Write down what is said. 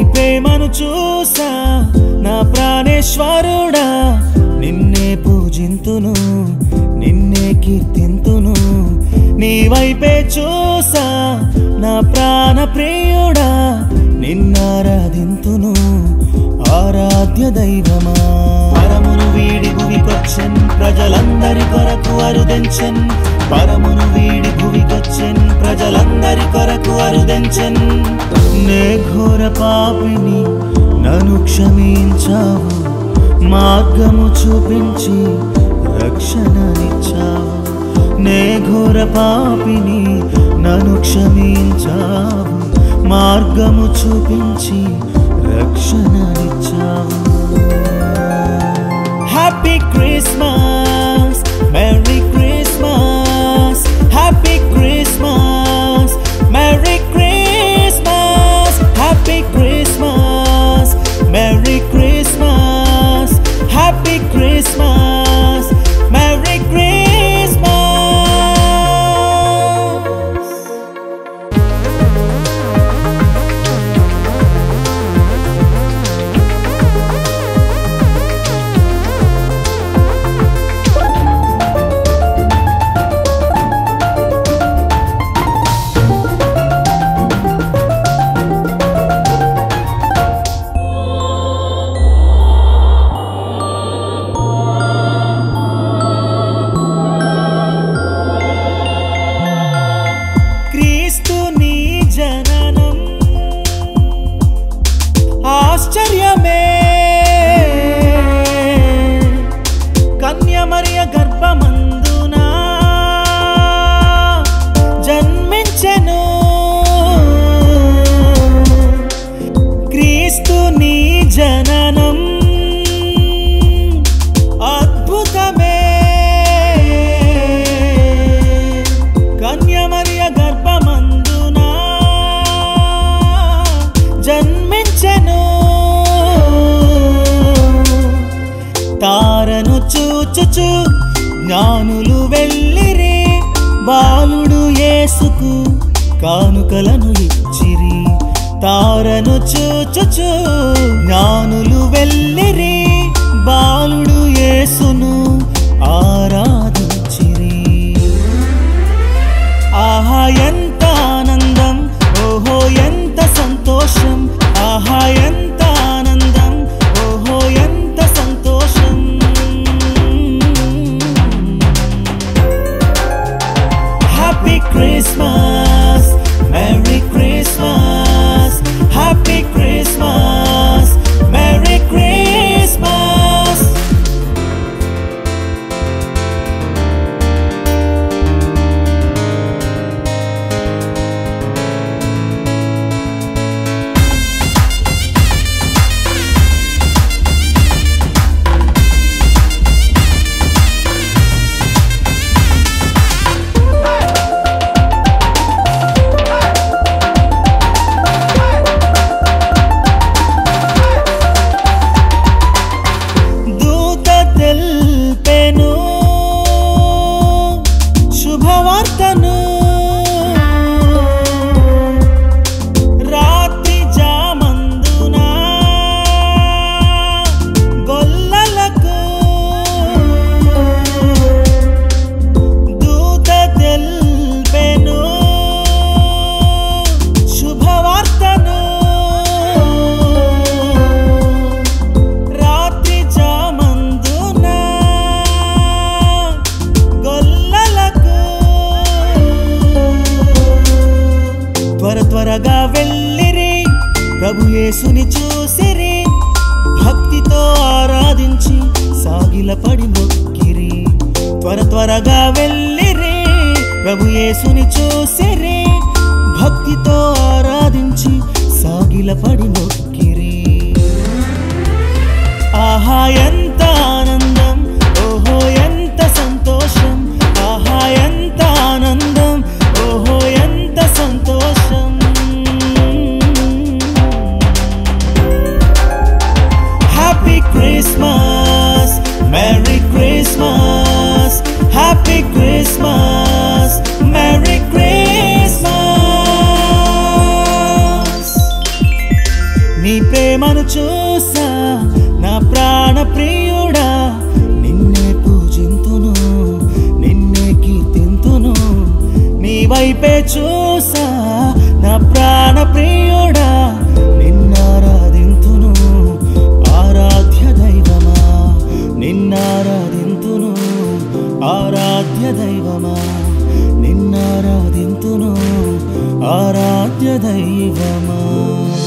ప్రేమను చూసా నా ప్రాణేశ్వరుడా నిన్నే పూజింతును నిన్నే కీర్తింతును నీ వైపే చూసా నా ప్రాణ ప్రియుడా నిన్నారాధింతును ఆరాధ్య దైవమా పరమును వీడి భువికొచ్చన్ ప్రజలందరి కొరకు అరుదెంచన్ పరమును వీడి భువికొచ్చన్ ప్రజలందరి కొరకు అరుదెంచన్ నే ఘోర పాపిని నన్ను క్షమించావు మార్గము చూపించి రక్షణనిచ్చావు నే ఘోర పాపిని నన్ను క్షమించావు మార్గము చూపించి రక్షణనిచ్చావు happy Christmas merry Christmas happy Christmas merry Christmas happy Christmas merry Christmas happy Christmas merry Christmas క్రీస్తు నీ జననం ఆశ్చర్యమే కన్యమరియ గర్భమందున జన్మించెను క్రీస్తు నీ జననం అద్భుతమే కన్యమరియ గర్భమందున జన్మించెను తారను చూచుచు జ్ఞానులు వెళ్ళిరి బాలుడు యేసుకు కానుకలను ఇచ్చిరి తారను చూచుచు జ్ఞానులు వెళ్ళిరి బాలుడు యేసును ఆరాధించిరి ఆహా ఎంత ఆనందం ఓహో ఎంత సంతోషం ఆహా ఎంత ఆనందం ఓహో ఎంత సంతోషం happy Christmas merry Christmas happy Christmas merry Christmas దూత తెల్పెను శుభవార్తను రాత్రి జామందున గొల్లలకు దూత తెల్పెను శుభవార్తను రాత్రి జామందున గొల్లలకు త్వర త్వరగా వెళ్ళిరి ప్రభు యేసుని చూసిరి భక్తితో ఆరాధించి సాగిలపడి మొక్కిరి త్వర త్వరగా వెళ్ళిరి ప్రభు యేసుని చూసిరి భక్తితో ఆరాధించి సాగిలపడి మొక్కిరి ఆహా ఎంత ఆనందం ఓహో ఎంత సంతోషం ఆహా ఎంత ఆనందం ఓహో ఎంత సంతోషం happy Christmas merry Christmas happy Christmas merry Christmas నీ ప్రేమను చూసా నా ప్రాణ ప్రియుడా నిన్నే పూజింతును నిన్నే కీర్తింతును నీ వైపే చూసా నా ప్రాణ ప్రియుడా నిన్నారాధింతును ఆరాధ్య దైవమా నిన్నారాధింతును ఆరాధ్య దైవమా నిన్నారాధింతును ఆరాధ్య దైవమా